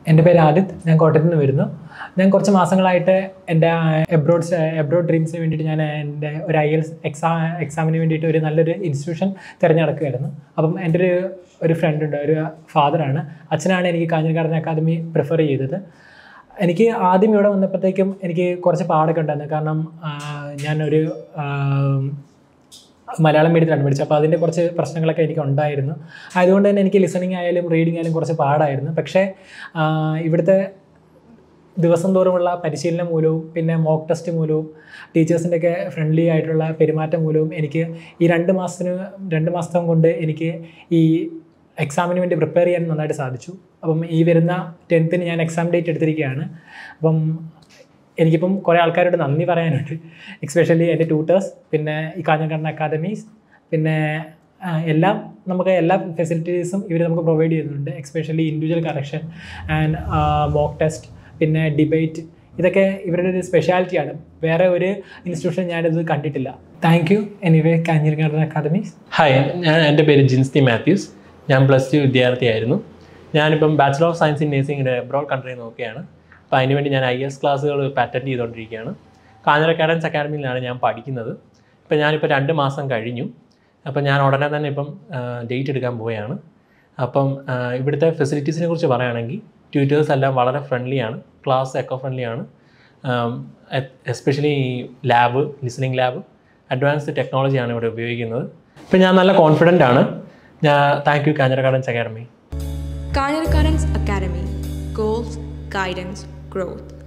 എൻ്റെ പേര് ആദിത് ഞാൻ കോട്ടയത്ത് നിന്ന് വരുന്നു ഞാൻ കുറച്ച് മാസങ്ങളായിട്ട് എൻ്റെ എബ്രോഡ് എബ്രോഡ് ഡ്രീംസിന് വേണ്ടിയിട്ട് ഞാൻ എൻ്റെ ഒരു ഐ എൽസ് എക്സാം എക്സാമിന് വേണ്ടിയിട്ട് ഒരു നല്ലൊരു ഇൻസ്റ്റിറ്റ്യൂഷൻ തിരഞ്ഞെടുക്കുകയായിരുന്നു അപ്പം എൻ്റെ ഒരു ഒരു ഫ്രണ്ട് ഉണ്ട് ഒരു ഫാദറാണ് അച്ഛനാണ് എനിക്ക് കാഞ്ഞിരക്കാടൻ അക്കാദമി പ്രിഫർ ചെയ്തത് എനിക്ക് ആദ്യം ഇവിടെ വന്നപ്പോഴത്തേക്കും എനിക്ക് കുറച്ച് പാടൊക്കെ ഉണ്ടായിരുന്നു കാരണം ആ, ഞാനൊരു ആ, മലയാളം മീഡിയത്തിലാണ് പഠിച്ചത് അപ്പോൾ അതിൻ്റെ കുറച്ച് പ്രശ്നങ്ങളൊക്കെ എനിക്ക് ഉണ്ടായിരുന്നു അതുകൊണ്ട് തന്നെ എനിക്ക് ലിസണിങ് ആയാലും റീഡിങ് ആയാലും കുറച്ച് പാടായിരുന്നു പക്ഷേ ആ, ഇവിടുത്തെ ദിവസം തോറുമുള്ള പരിശീലനം മൂലവും പിന്നെ മോക്ക് ടെസ്റ്റ് മൂലവും ടീച്ചേഴ്സിൻ്റെ ഒക്കെ ഫ്രണ്ട്ലി ആയിട്ടുള്ള പെരുമാറ്റം മൂലവും എനിക്ക് ഈ രണ്ട് മാസത്തിന് രണ്ട് മാസം കൊണ്ട് എനിക്ക് ഈ എക്സാമിന് വേണ്ടി പ്രിപ്പയർ ചെയ്യാൻ നന്നായിട്ട് സാധിച്ചു അപ്പം ഈ വരുന്ന ടെൻത്തിന് ഞാൻ എക്സാം ഡേറ്റ് എടുത്തിരിക്കുകയാണ് അപ്പം എനിക്കിപ്പം കുറേ ആൾക്കാരോട് നന്ദി പറയാനുണ്ട് എക്സ്പെഷ്യലി എൻ്റെ ട്യൂട്ടേഴ്സ് പിന്നെ ഈ കാഞ്ഞങ്ങാടൻ അക്കാദമീസ് പിന്നെ ആ, എല്ലാം നമുക്ക് എല്ലാ ഫെസിലിറ്റീസും ഇവർ നമുക്ക് പ്രൊവൈഡ് ചെയ്യുന്നുണ്ട് especially individual correction and mock test പിന്നെ ഡിബേറ്റ് ഇതൊക്കെ ഇവരുടെ ഒരു സ്പെഷ്യാലിറ്റിയാണ് വേറെ ഒരു ഇൻസ്റ്റിറ്റ്യൂഷൻ ഞാനിത് കണ്ടിട്ടില്ല thank you anyway Kanjirakkadan Academies hi ഞാൻ എൻ്റെ പേര് ജിൻസ്തി മാത്യൂസ് ഞാൻ പ്ലസ് ടു വിദ്യാർത്ഥിയായിരുന്നു ഞാനിപ്പം ബാച്ചിലർ ഓഫ് സയൻസ് ഇൻ നേഴ്സിംഗിൻ്റെ എബ്രോഡ് കൺട്രി നോക്കുകയാണ് അപ്പോൾ അതിനുവേണ്ടി ഞാൻ ഐ എസ് ക്ലാസ്സുകൾ അറ്റൻഡ് ചെയ്തുകൊണ്ടിരിക്കുകയാണ് കാഞ്ഞിര അക്കാഡൻസ് അക്കാഡമിയിലാണ് ഞാൻ പഠിക്കുന്നത് ഇപ്പം ഞാനിപ്പോൾ രണ്ട് മാസം കഴിഞ്ഞു അപ്പം ഞാൻ ഉടനെ തന്നെ ഇപ്പം ഡേറ്റ് എടുക്കാൻ പോവുകയാണ് അപ്പം ആ, ഇവിടുത്തെ ഫെസിലിറ്റീസിനെ കുറിച്ച് പറയുകയാണെങ്കിൽ ട്യൂറ്റേഴ്സ് എല്ലാം വളരെ ഫ്രണ്ട്ലിയാണ് ക്ലാസ് എക്കോ ഫ്രണ്ട്ലിയാണ് especially lab listening lab advanced ടെക്നോളജിയാണ് ഇവിടെ ഉപയോഗിക്കുന്നത് ഇപ്പം ഞാൻ നല്ല കോൺഫിഡൻ്റ് ആണ് ഞാൻ thank you Kanjira Gardens Academy Kanyakarans Academy Goals, Guidance, Growth.